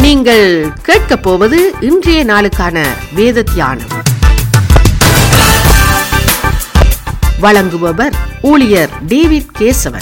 நீங்கள் கேட்கப் போவது இன்றைய நாளுக்கான வேத தியானம் வழங்குபவர் ஊழியர் டேவிட் கேசவன்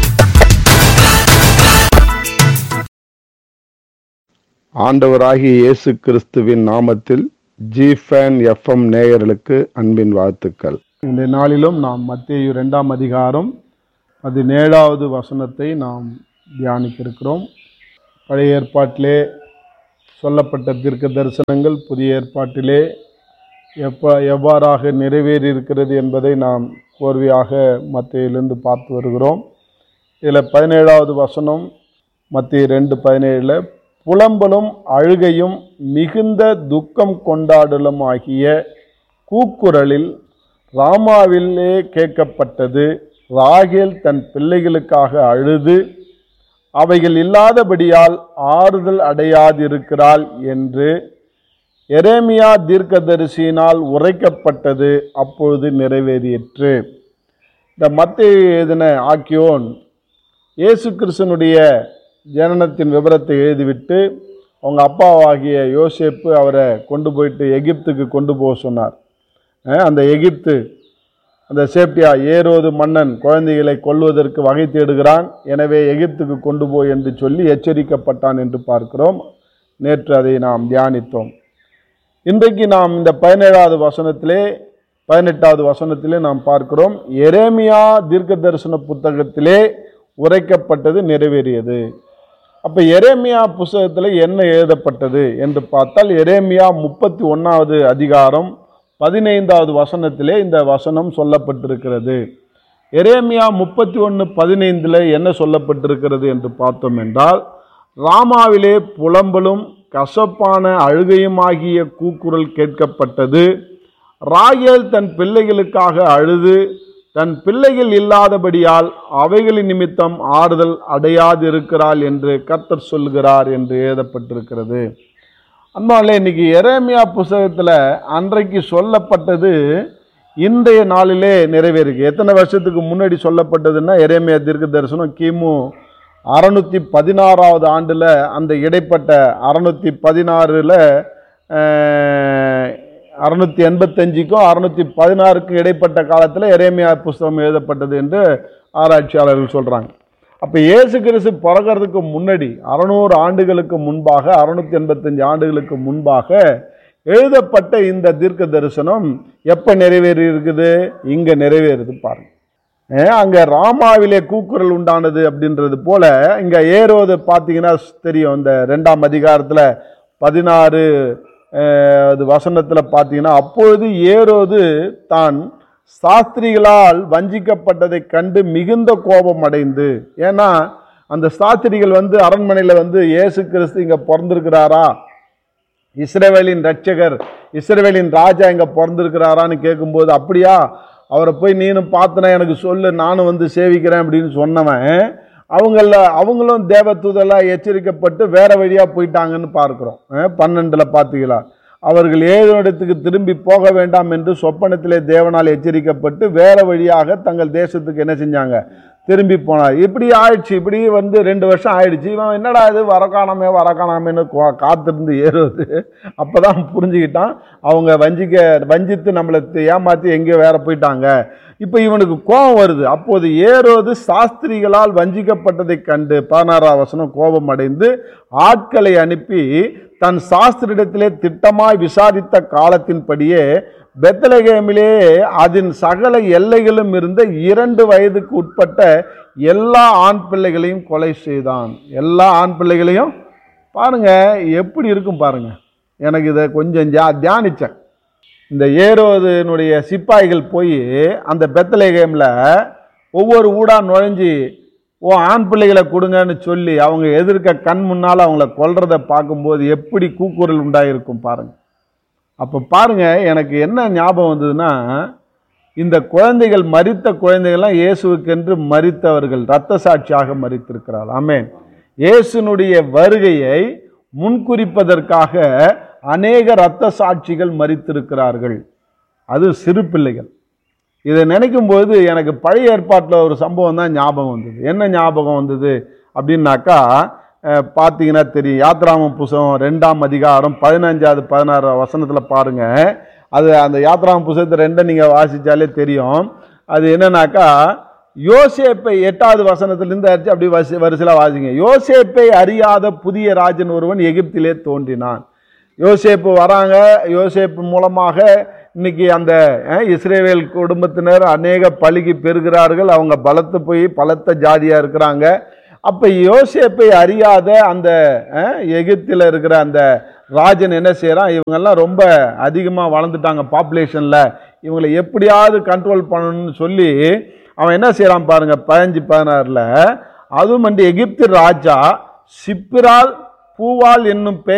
ஆண்டவராகிய இயேசு கிறிஸ்துவின் நாமத்தில் ஜிஃபேன் எஃப்எம் நேயர்களுக்கு அன்பின் வாழ்த்துக்கள் இந்த நாளிலும் நாம் மத்தேயு இரண்டாம் அதிகாரம் பதினேழாவது வசனத்தை நாம் தியானிக்க இருக்கிறோம் பழைய ஏற்பாட்டிலே சொல்லப்பட்ட தீர்க்க தரிசனங்கள் புதிய ஏற்பாட்டிலே எப்ப எவ்வாறாக நிறைவேறி இருக்கிறது என்பதை நாம் கோர்வையாக மத்தியிலிருந்து பார்த்து வருகிறோம் இதில் பதினேழாவது வசனம் மத்திய ரெண்டு பதினேழில் புலம்பலும் அழுகையும் மிகுந்த துக்கம் கொண்டாடலும் ஆகிய கூக்குரலில் ராமாவிலே கேட்கப்பட்டது ராகேல் தன் பிள்ளைகளுக்காக அழுது அவைகள் இல்லாதபடியால் ஆறுதல் அடையாதிருக்கிறாள் என்று எரேமியா தீர்க்கதரிசியினால் உரைக்கப்பட்டது அப்பொழுது நிறைவேறிற்று இந்த மத்திய எழுதின ஆக்கியோன் இயேசு கிறிஸ்தனுடைய ஜனனத்தின் விவரத்தை எழுதிவிட்டு அவங்க அப்பாவாகிய யோசேப்பு அவரை கொண்டு போயிட்டு எகிப்துக்கு கொண்டு போக சொன்னார் அஹ் அந்த எகிப்து அந்த சேப்டியா ஏரோது மன்னன் குழந்தைகளை கொல்வதற்கு வகை தேடுகிறான் எனவே எகிப்துக்கு கொண்டு போய் என்று சொல்லி எச்சரிக்கப்பட்டான் என்று பார்க்கிறோம் நேற்று அதை நாம் தியானித்தோம் இன்றைக்கு நாம் இந்த பதினேழாவது வசனத்திலே பதினெட்டாவது வசனத்திலே நாம் பார்க்கிறோம் எரேமியா தீர்க்க தரிசன புத்தகத்திலே உரைக்கப்பட்டது நிறைவேறியது அப்போ எரேமியா புஸ்தகத்தில் என்ன எழுதப்பட்டது என்று பார்த்தால் எரேமியா முப்பத்தி ஒன்றாவது அதிகாரம் பதினைந்தாவது வசனத்திலே இந்த வசனம் சொல்லப்பட்டிருக்கிறது எரேமியா முப்பத்தி ஒன்று பதினைந்தில் என்ன சொல்லப்பட்டிருக்கிறது என்று பார்த்தோம் என்றால் ராமாவிலே புலம்பலும் கசப்பான அழுகையுமாகிய கூக்குரல் கேட்கப்பட்டது ராகேல் தன் பிள்ளைகளுக்காக அழுது தன் பிள்ளைகள் இல்லாதபடியால் அவைகளின் நிமித்தம் ஆறுதல் அடையாதிருக்கிறாள் என்று கர்த்தர் சொல்கிறார் என்று எழுதப்பட்டிருக்கிறது அன்பாலே இன்னைக்கு எரேமியா புஸ்தகத்தில் அன்றைக்கு சொல்லப்பட்டது இன்றைய நாளிலே நிறைவேறுக்கு எத்தனை வருஷத்துக்கு முன்னாடி சொல்லப்பட்டதுன்னா எரேமியா தீர்க்க தரிசனம் கிமு அறநூற்றி பதினாறாவது ஆண்டில் அந்த இடைப்பட்ட அறநூற்றி பதினாறில் அறுநூத்தி எண்பத்தஞ்சுக்கும் அறுநூத்தி பதினாறுக்கும் இடைப்பட்ட காலத்தில் எரேமியா புஸ்தகம் எழுதப்பட்டது என்று ஆராய்ச்சியாளர்கள் சொல்கிறாங்க அப்போ இயேசு கிறிஸ்து பிறக்கிறதுக்கு முன்னாடி அறநூறு ஆண்டுகளுக்கு முன்பாக அறுநூத்தி எண்பத்தஞ்சு ஆண்டுகளுக்கு முன்பாக எழுதப்பட்ட இந்த தீர்க்க தரிசனம் எப்போ நிறைவேறி இருக்குது இங்கே நிறைவேறுது பாருங்க ஏன் அங்கே ராமாவிலே கூக்குரல் உண்டானது அப்படின்றது போல இங்கே ஏறுவது பார்த்தீங்கன்னா தெரியும் இந்த ரெண்டாம் அதிகாரத்தில் பதினாறு அது வசனத்தில் பார்த்தீங்கன்னா அப்பொழுது ஏரோது தான் சாஸ்திரிகளால் வஞ்சிக்கப்பட்டதை கண்டு மிகுந்த கோபம் அடைந்து ஏன்னா அந்த சாஸ்திரிகள் வந்து அரண்மனையில் வந்து இயேசு கிறிஸ்து இங்கே பிறந்திருக்கிறாரா இஸ்ரேவேலின் ரட்சகர் இஸ்ரேவேலின் ராஜா இங்கே பிறந்திருக்கிறாரான்னு கேட்கும்போது அப்படியா அவரை போய் நீனும் பார்த்தனா எனக்கு சொல்லு நானும் வந்து சேவிக்கிறேன் அப்படின்னு சொன்னவன் அவங்கள அவங்களும் தேவதூதெல்லாம் எச்சரிக்கப்பட்டு வேற வழியாக போயிட்டாங்கன்னு பார்க்குறோம் பன்னெண்டில் பார்த்தீங்களா அவர்கள் ஏழு இடத்துக்கு திரும்பி போக வேண்டாம் என்று சொப்பனத்திலே தேவனால் எச்சரிக்கப்பட்டு வேற வழியாக தங்கள் தேசத்துக்கு என்ன செஞ்சாங்க திரும்பி போனார் இப்படி ஆயிடுச்சு இப்படி வந்து ரெண்டு வருஷம் ஆயிடுச்சு இவன் என்னடா இது வரக்கானாமே வரக்கானாமேன்னு காத்திருந்து ஏறுவது அப்போ தான் புரிஞ்சுக்கிட்டான் அவங்க வஞ்சிக்க வஞ்சித்து நம்மளை ஏமாற்றி எங்கேயோ வேற போயிட்டாங்க இப்போ இவனுக்கு கோபம் வருது அப்போது ஏறுவது சாஸ்திரிகளால் வஞ்சிக்கப்பட்டதை கண்டு பதினாறாம் வசனம் கோபம் அடைந்து ஆட்களை அனுப்பி தன் சாஸ்திரிடத்திலே திட்டமாய் விசாரித்த காலத்தின்படியே பெத்தலகேமிலே அதன் சகல எல்லைகளும் இருந்த இரண்டு வயதுக்கு உட்பட்ட எல்லா ஆண் பிள்ளைகளையும் கொலை செய்தான் எல்லா ஆண் பிள்ளைகளையும் பாருங்க எப்படி இருக்கும் பாருங்க எனக்கு இதை கொஞ்சம் ஜா தியானித்தேன் இந்த ஏரோதனுடைய சிப்பாய்கள் போய் அந்த பெத்தலேகேமில் ஒவ்வொரு ஊடா நுழைஞ்சி ஓ ஆண் பிள்ளைகளை கொடுங்கன்னு சொல்லி அவங்க எதிர்க்க கண் முன்னால் அவங்கள கொல்றதை பார்க்கும்போது எப்படி கூக்குரல் உண்டாயிருக்கும் பாருங்கள் அப்போ பாருங்க எனக்கு என்ன ஞாபகம் வந்ததுன்னா இந்த குழந்தைகள் மரித்த குழந்தைகள்லாம் இயேசுவுக்கென்று மரித்தவர்கள் இரத்த சாட்சியாக மரித்திருக்கிறாள் ஆமேன் இயேசுனுடைய வருகையை முன்குறிப்பதற்காக அநேக இரத்த சாட்சிகள் மரித்திருக்கிறார்கள் அது சிறு பிள்ளைகள் இதை நினைக்கும் போது எனக்கு பழைய ஏற்பாட்டில் ஒரு சம்பவம் தான் ஞாபகம் வந்தது என்ன ஞாபகம் வந்தது அப்படின்னாக்கா அஹ், பார்த்தீங்கன்னா தெரியும் யாத்ராமம் புஸ்தகம் ரெண்டாம் அதிகாரம் பதினஞ்சாவது பதினாறு வசனத்தில் பாருங்க அது அந்த யாத்ராமம் புஸ்தகத்தை ரெண்டை நீங்கள் வாசித்தாலே தெரியும் அது என்னன்னாக்கா யோசேப்பை எட்டாவது வசனத்திலிருந்து அடிச்சு அப்படி வரிசை வரிசையில் வாசிங்க யோசேப்பை அறியாத புதிய ராஜன் ஒருவன் எகிப்திலே தோன்றினான் யோசேப்பு வராங்க யோசேப்பு மூலமாக இன்னைக்கு அந்த அஹ், இஸ்ரேவேல் குடும்பத்தினர் அநேக பழுகி பெறுகிறார்கள் அவங்க பலத்து போய் பலத்த ஜாதியாக இருக்கிறாங்க அப்போ யோசேப்பை அறியாத அந்த அஹ், எகிப்தில் இருக்கிற அந்த ராஜன் என்ன செய்கிறான் இவங்கெல்லாம் ரொம்ப அதிகமாக வளர்ந்துட்டாங்க பாப்புலேஷனில் இவங்களை எப்படியாவது கண்ட்ரோல் பண்ணணும்னு சொல்லி அவன் என்ன செய்கிறான் பாருங்க பதினஞ்சு பதினாறில் அதுவும் வந்து எகிப்து ராஜா சிப்பிரால் பூவால் என்னும் பெயர்